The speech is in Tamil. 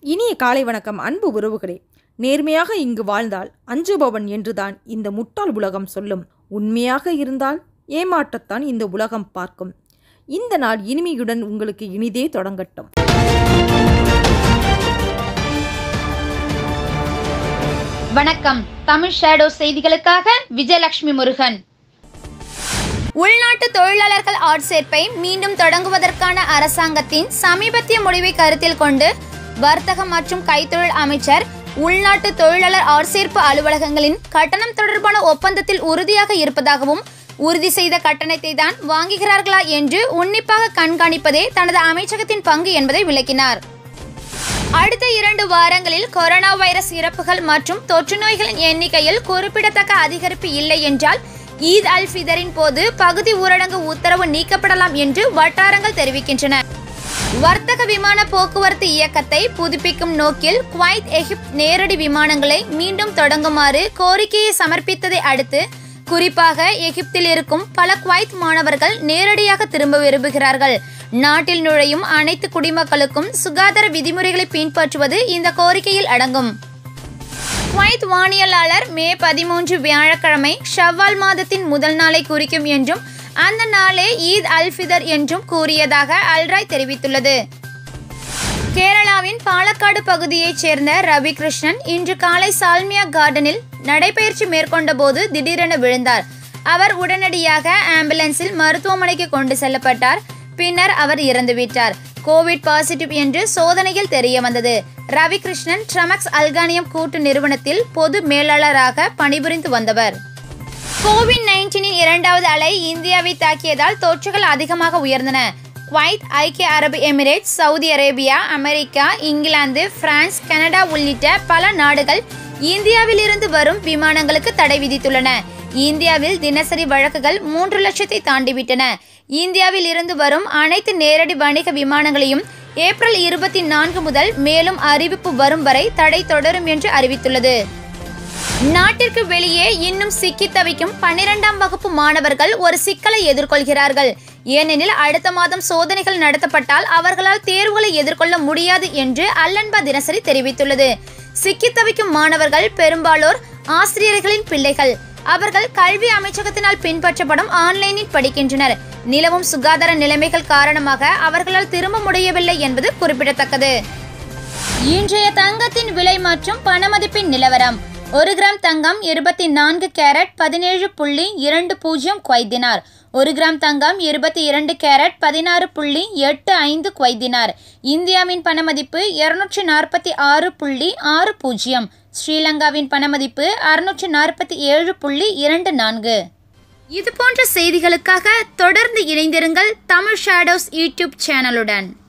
இனிய காலை வணக்கம் அன்பு உறவுகளே நேர்மையாக இங்கு வாழ்ந்தால் அஞ்சுபவன் என்றுதான் இந்த முட்டாள் உலகம் சொல்லும் உண்மையாக இருந்தால் ஏமாற்றத்தான் இந்த உலகம் பார்க்கும் இந்த நாள் இனிமையுடன் உங்களுக்கு இனிதே தொடங்கட்டும் வணக்கம் தமிழ் ஷேடோ செய்திகளுக்காக விஜயலட்சுமி முருகன் உள்நாட்டு தொழிலாளர்கள் ஆட்சேர்ப்பை மீண்டும் தொடங்குவதற்கான அரசாங்கத்தின் சமீபத்திய முடிவை கருத்தில் கொண்டு வர்த்தக மற்றும் கைத்தொழில் அமைச்சர் உள்நாட்டு தொழிலாளர் ஆட்சேர்ப்பு அலுவலகங்களின் கட்டணம் தொடர்பான ஒப்பந்தத்தில் உறுதியாக இருப்பதாகவும் உறுதி செய்த கட்டணத்தை தான் வாங்குகிறார்களா என்று உன்னிப்பாக கண்காணிப்பதே தனது அமைச்சகத்தின் பங்கு என்பதை விளக்கினார் அடுத்த இரண்டு வாரங்களில் கொரோனா வைரஸ் இறப்புகள் மற்றும் தொற்று நோய்களின் எண்ணிக்கையில் குறிப்பிடத்தக்க அதிகரிப்பு இல்லை என்றால் ஈத் அல் ஃபிதரின் போது பகுதி ஊரடங்கு உத்தரவு நீக்கப்படலாம் என்று வட்டாரங்கள் தெரிவிக்கின்றன வர்த்தக விமான போக்குவரத்து இயக்கத்தை புதுப்பிக்கும் நோக்கில் குவைத் எகிப்த் நேரடி விமானங்களை மீண்டும் தொடங்குமாறு கோரிக்கையை சமர்ப்பித்ததை அடுத்து குறிப்பாக எகிப்தில் இருக்கும் பல குவைத் மாணவர்கள் நேரடியாக திரும்ப விரும்புகிறார்கள் நாட்டில் நுழையும் அனைத்து குடிமக்களுக்கும் சுகாதார விதிமுறைகளை பின்பற்றுவது இந்த கோரிக்கையில் அடங்கும் குவைத் வானியலாளர் மே பதிமூன்று வியாழக்கிழமை ஷவ்வால் மாதத்தின் முதல் நாளை குறிக்கும் என்றும் அந்த நாளே ஈத் அல் ஃபிதர் என்றும் கூறியதாக அல்ராய் தெரிவித்துள்ளது கேரளாவின் பாலக்காடு பகுதியைச் சேர்ந்த ரவி கிருஷ்ணன் இன்று காலை சால்மியா கார்டனில் நடைபயிற்சி மேற்கொண்ட போது திடீரென விழுந்தார் அவர் உடனடியாக ஆம்புலன்ஸில் மருத்துவமனைக்கு கொண்டு செல்லப்பட்டார் பின்னர் அவர் இறந்துவிட்டார் கோவிட் பாசிட்டிவ் என்று சோதனையில் தெரிய வந்தது ரவி கிருஷ்ணன் ட்ரமக்ஸ் அல்கானியம் கூட்டு நிறுவனத்தில் பொது மேலாளராக பணிபுரிந்து வந்தவர் கோவிட் நைன்டீனின் இரண்டாவது அலை இந்தியாவை தாக்கியதால் தொற்றுகள் அதிகமாக உயர்ந்தன குவைத் ஐக்கிய அரபு Emirates Saudi Arabia America England France Canada உள்ளிட்ட பல நாடுகள் இந்தியாவிலிருந்து வரும் விமானங்களுக்கு தடை விதித்துள்ளன இந்தியாவில் தினசரி வழக்குகள் மூன்று லட்சத்தை தாண்டிவிட்டன இந்தியாவில் இருந்து வரும் அனைத்து நேரடி வணிக விமானங்களையும் ஏப்ரல் இருபத்தி நான்கு முதல் மேலும் அறிவிப்பு வரும் வரை தடை தொடரும் என்று அறிவித்துள்ளது நாட்டிற்கு வெளியே இன்னும் சிக்கி தவிக்கும் பன்னிரெண்டாம் வகுப்பு மாணவர்கள் ஒரு சிக்கலை எதிர்கொள்கிறார்கள் ஏனெனில் அடுத்த மாதம் சோதனைகள் நடத்தப்பட்டால் அவர்களால் தேர்வுகளை எதிர்கொள்ள முடியாது என்று அல்லன்பா தினசரி தெரிவித்துள்ளது சிக்கி தவிக்கும் மாணவர்கள் பெரும்பாலோர் ஆசிரியர்களின் பிள்ளைகள் அவர்கள் கல்வி அமைச்சகத்தினால் பின்பற்றப்படும் ஆன்லைனில் படிக்கின்றனர் நிலவும் சுகாதார நிலைமைகள் காரணமாக அவர்களால் திரும்ப முடியவில்லை என்பது குறிப்பிடத்தக்கது இன்றைய தங்கத்தின் விலை மற்றும் பணமதிப்பின் நிலவரம் ஒரு கிராம் தங்கம் இருபத்தி நான்கு கேரட் பதினேழு புள்ளி இரண்டு பூஜ்ஜியம் குவைத்தினார் ஒரு கிராம் தங்கம் இருபத்தி இரண்டு கேரட் பதினாறு புள்ளி எட்டு ஐந்து குவைத்தினார் இந்தியாவின் பணமதிப்பு இருநூற்றி நாற்பத்தி ஆறு புள்ளி ஆறு பூஜ்ஜியம் ஸ்ரீலங்காவின் பணமதிப்பு அறுநூற்றி நாற்பத்தி ஏழு புள்ளி இரண்டு நான்கு இது போன்ற செய்திகளுக்காக தொடர்ந்து இணைந்திருங்கள் தமிழ் ஷேடோஸ் யூடியூப் சேனலுடன்